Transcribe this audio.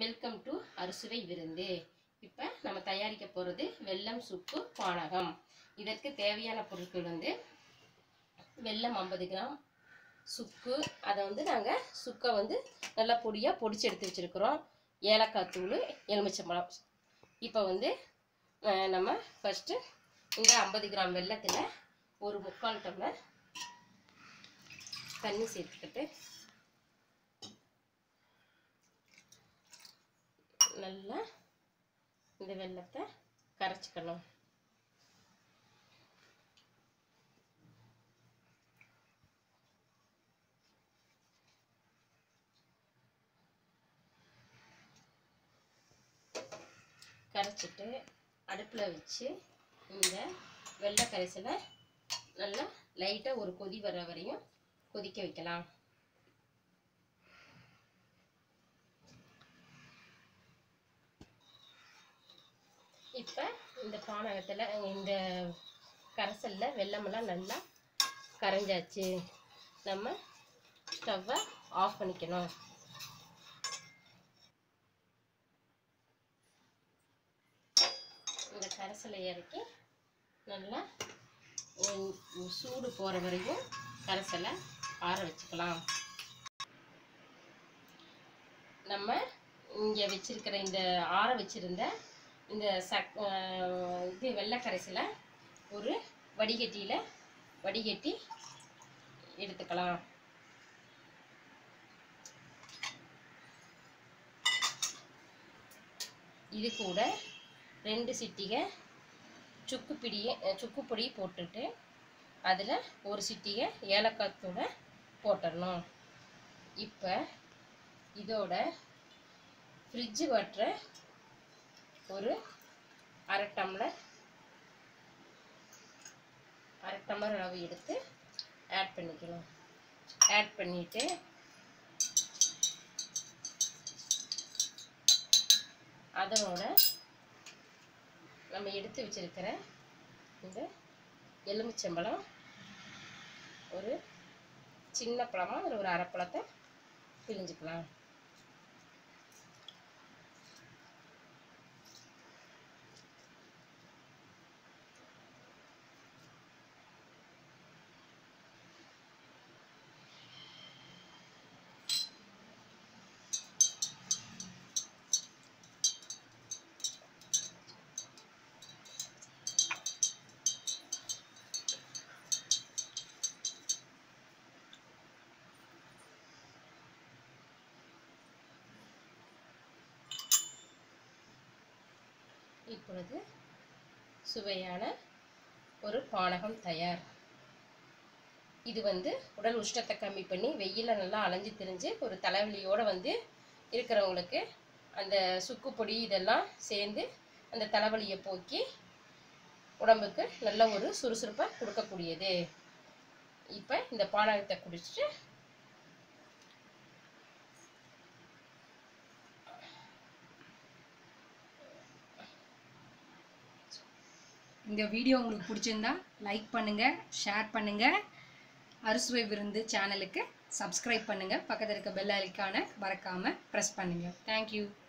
welcome to அறுசுவை விருந்து இப்போ நம்ம தயாரிக்க போகிறது வெல்லம் சுக்கு பானகம் இதற்கு தேவையான பொருட்கள் வந்து வெல்லம் ஐம்பது கிராம் சுக்கு அதை வந்து நாங்கள் சுக்கை வந்து நல்லா பொடியாக பொடிச்சு எடுத்து வச்சுருக்குறோம் ஏலக்காய் தூள் எலுமிச்சம்பழம் இப்போ வந்து அஹ், நம்ம ஃபஸ்ட்டு இந்த ஐம்பது கிராம் வெல்லத்தில் ஒரு முக்கால் டம்ளர் தண்ணி சேர்த்துக்கிட்டு நல்லா இந்த வெல்லத்தை கரைச்சிக்கணும் கரைச்சிட்டு அடுப்பில் வச்சு இந்த வெள்ளை கரைசலை நல்லா லைட்டாக ஒரு கொதி வர வரையும் கொதிக்க வைக்கலாம் இப்போ இந்த பானகத்தில் இந்த கரைசலில் வெள்ளமெல்லாம் நல்லா கரைஞ்சாச்சு நம்ம ஸ்டவ்வை ஆஃப் பண்ணிக்கணும் இந்த கரைசலை இறக்கி நல்லா உம், சூடு போகிற வரைக்கும் கரைசலை ஆற வச்சுக்கலாம் நம்ம இங்கே வச்சிருக்கிற இந்த ஆற வச்சிருந்த இந்த சக் ஆஹ் இது வெள்ளை கரைசலை ஒரு வடிகட்டியில் வடிகட்டி எடுத்துக்கலாம் இது கூட ரெண்டு சிட்டிகை சுக்கு பிடியை சுக்கு பொடி போட்டுட்டு அதில் ஒரு சிட்டிகை ஏலக்காய் தூளை போட்டுடணும் இப்போ இதோட ஃப்ரிட்ஜு வாட்டரை ஒரு அரை டம்ளர் அரை டம்ளர் அளவு எடுத்து ஆட் பண்ணிக்கணும் ஆட் பண்ணிவிட்டு அதனோட நம்ம எடுத்து வச்சிருக்கிற இந்த எலுமிச்சம்பழம் ஒரு சின்ன பழமா ஒரு ஒரு அரை பழத்தை பிழிஞ்சுக்கலாம் இப்பொழுது சுவையான ஒரு பானகம் தயார் இது வந்து உடல் உஷ்ணத்தை கம்மி பண்ணி வெயில நல்லா அலைஞ்சு திரிஞ்சு ஒரு தலைவலியோட வந்து இருக்கிறவங்களுக்கு அந்த சுக்கு பொடி இதெல்லாம் சேர்ந்து அந்த தலைவலியை போக்கி உடம்புக்கு நல்ல ஒரு சுறுசுறுப்பை கொடுக்கக்கூடியது இப்போ இந்த பானகத்தை குடிச்சிட்டு இந்த வீடியோ உங்களுக்கு பிடிச்சிருந்தா லைக் பண்ணுங்க ஷேர் பண்ணுங்க அறுசுவை விருந்து சேனலுக்கு சப்ஸ்கிரைப் பண்ணுங்க பக்கத்தில் இருக்க பெல் ஐக்கானை மறக்காம ப்ரெஸ் பண்ணுங்க தேங்க்யூ